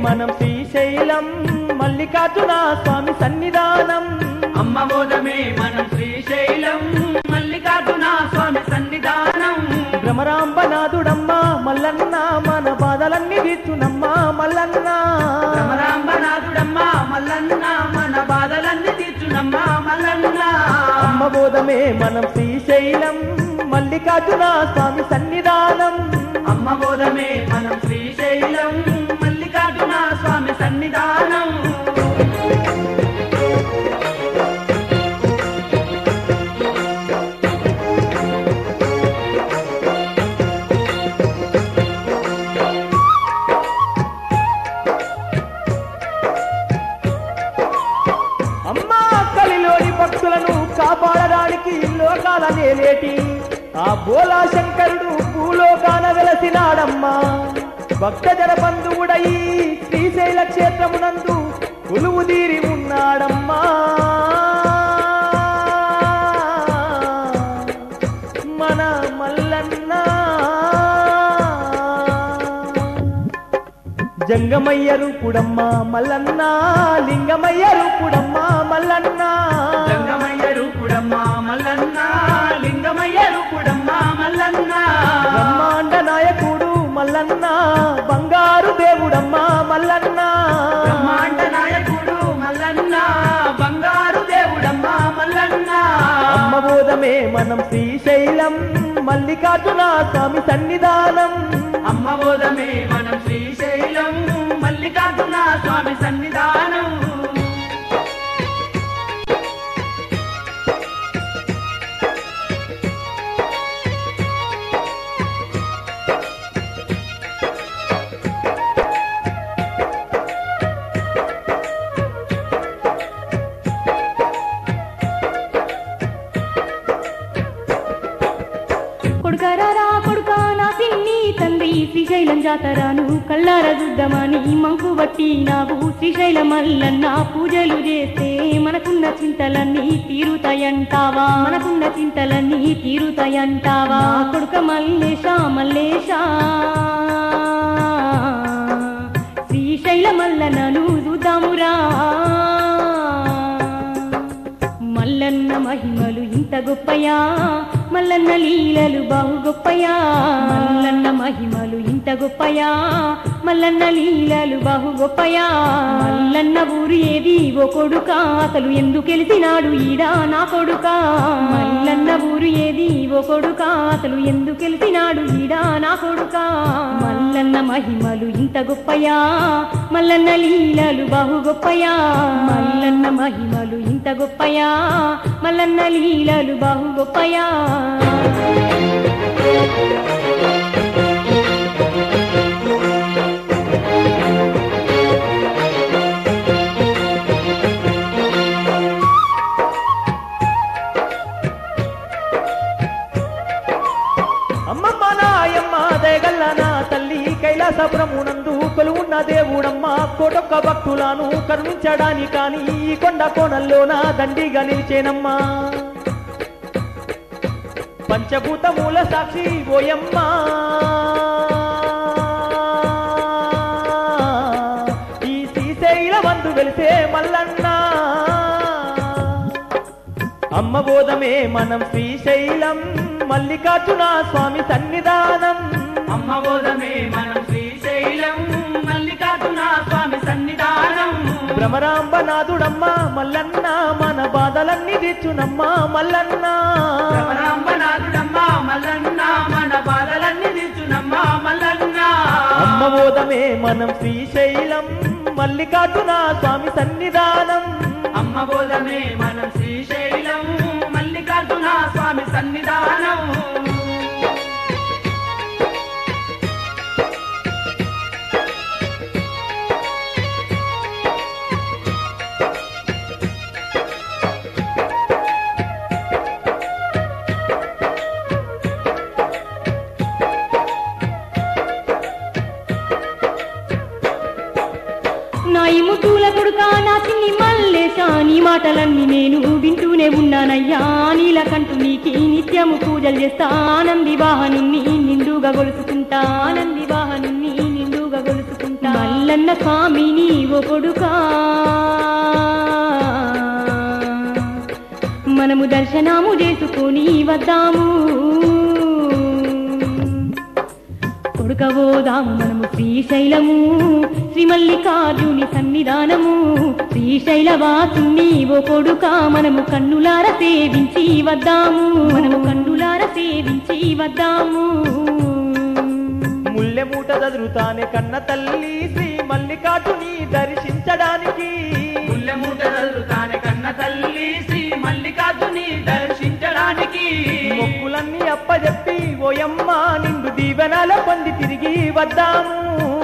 మనం శ్రీశైలం మల్లికార్జున స్వామి సన్నిధానం అమ్మ బోధమే మనం శ్రీశైలం మల్లికార్జున స్వామి సన్నిధానం భ్రమరాంబనాథుడమ్మ మల్లన్న మన బాధలన్నీ తీర్చునమ్మ మల్లన్న భ్రమరాంబనాథుడమ్మ మల్లన్న మన బాధలన్నీ తీర్చునమ్మ మల్లన్న అమ్మ బోధమే మనం శ్రీశైలం మల్లికార్జున స్వామి సన్నిధానం అమ్మ బోధమే మనం శ్రీశైలం మల్లికార్జున స్వామి సన్నిధానం అమ్మ కలిలోని భక్తులను కాపాడడానికి లోకాల నేలేటి ఆ బోలా శంకరుడు భూలోకాన వెలసినాడమ్మా భక్త జన బంధువుడై శ్రీశైల క్షేత్రమునందు కొలువు తీరి ఉన్నాడమ్మా మన మల్లన్న జంగమయ్యరు కుడమ్మ మల్లన్న లింగమయ్యరు కుడమ్మ మల్లన్న లింగమయ్య రూపుడమ్మ మల్లన్న లింగమయ్య రూపుడమ్మ మల్లన్న బ్రహ్మాండ నాయకుడు మల్లన్న బంగారు దేవుడమ్మ మల్లన్న బ్రహ్మాండ నాయకుడు మల్లన్న బంగారు దేవుడమ్మ మల్లన్న అమ్మ బోధమే మనం శ్రీశైలం మల్లికార్జున స్వామి సన్నిధానం అమ్మ బోధమే మనం శ్రీశైలం మల్లికార్జున స్వామి సన్నిధానం కొడుకరారా కొడుక నా సిన్ని తండ్రి శ్రీశైలం జాతరాను కళ్ళార చూద్దామని మంకు బట్టి నాకు శ్రీశైల మల్లన్న పూజలు చేస్తే మనకున్న చింతలన్నీ తీరుతాయంటావా మనకున్న చింతలన్నీ తీరుతాయంటావా కొడుక మల్లేశ మల్లేశ శ్రీశైల మల్లన్నను చూద్దామురా మల్లన్న మహిమలు ఇంత గొప్పయా మల్లన్న లీలలు బహు గొప్పయా మల్లన్న మహిమలు ఇంత గొప్పయా మల్లన్న లీలలు బహు గొప్పయా మల్లన్న ఊరు ఏది ఓ కొడుక అసలు ఎందుకు గెలిచినాడు ఈడా నా కొడుక మల్లన్న ఊరు ఏది ఓ కొడుక అసలు ఎందుకు గెలిచినాడు ఈడా నా కొడుక మల్లన్న మహిమలు ఇంత గొప్పయా మల్లన్న లీలలు బహు గొప్పయా మల్లన్న మహిమలు ఇంత గొప్పయా మల్లన్న లీలలు బహు గొప్పయా అమ్మమ్మ నాయమ్మ దయగల్ల నా తల్లి కైలాసపురమునందు కొలువున్న దేవుడమ్మ కోటొక్క భక్తులను కరుణించడాని కాని ఈ కొండ కోణంలోన దండిగా నిలిచేనమ్మా పంచభూతమూల సాక్షి ఓయమ్మ ఈ శ్రీశైల వందు వెలిసే మల్లన్న అమ్మ బోధమే మనం శ్రీశైలం మల్లికార్జున స్వామి సన్నిధానం అమ్మ బోధమే మనం శ్రీశైలం మల్లికార్జున స్వామి సన్నిధానం భ్రమరాంబనాథుడమ్మ మల్లన్న మన బాధలన్నీ తీర్చునమ్మ మల్లన్న భ్రమరాంబనాథుడమ్మ మల్లన్న మన బాధలన్నీ తీర్చునమ్మ మల్లన్న అమ్మ బోధమే మనం శ్రీశైలం మల్లికార్జున స్వామి సన్నిధానం అమ్మ బోధమే మనం శ్రీశైలం మల్లికార్జున స్వామి సన్నిధానం నా ఈ ముద్దుల కొడుక నా చిన్ని మల్లేశ నీ మాటలన్నీ నేను వింటూనే ఉన్నానయ్యా నీలకంటూ నీకి నిత్యము పూజలు చేస్తా ఆనంది వాహనుని నిండుగా గొలుసుకుంటా ఆనంది వాహనుని నిండుగా గొలుసుకుంటా మల్ల మల్లన్న స్వామిని ఓ కొడుకా మనము దర్శనము చేసుకొని వద్దాము కొడుకబోదాము మనము శ్రీశైలము శ్రీ మల్లికార్జుని సన్నిధానము శ్రీశైల వాసుని ఓ కొడుక మనము కన్నులార సేవించి వద్దాము మనము కన్నులార సేవించి వద్దాము ముల్లె మూట చదురుతానే కన్న తల్లి శ్రీ మల్లికార్జుని దర్శించడానికి ముల్లె మూట తానే కన్న తల్లి శ్రీ మల్లికార్జుని దర్శించడానికి మొక్కులన్నీ అప్పజెప్పి ఓయమ్మ నిండు దీవెనల పొంది తిరిగి వద్దాము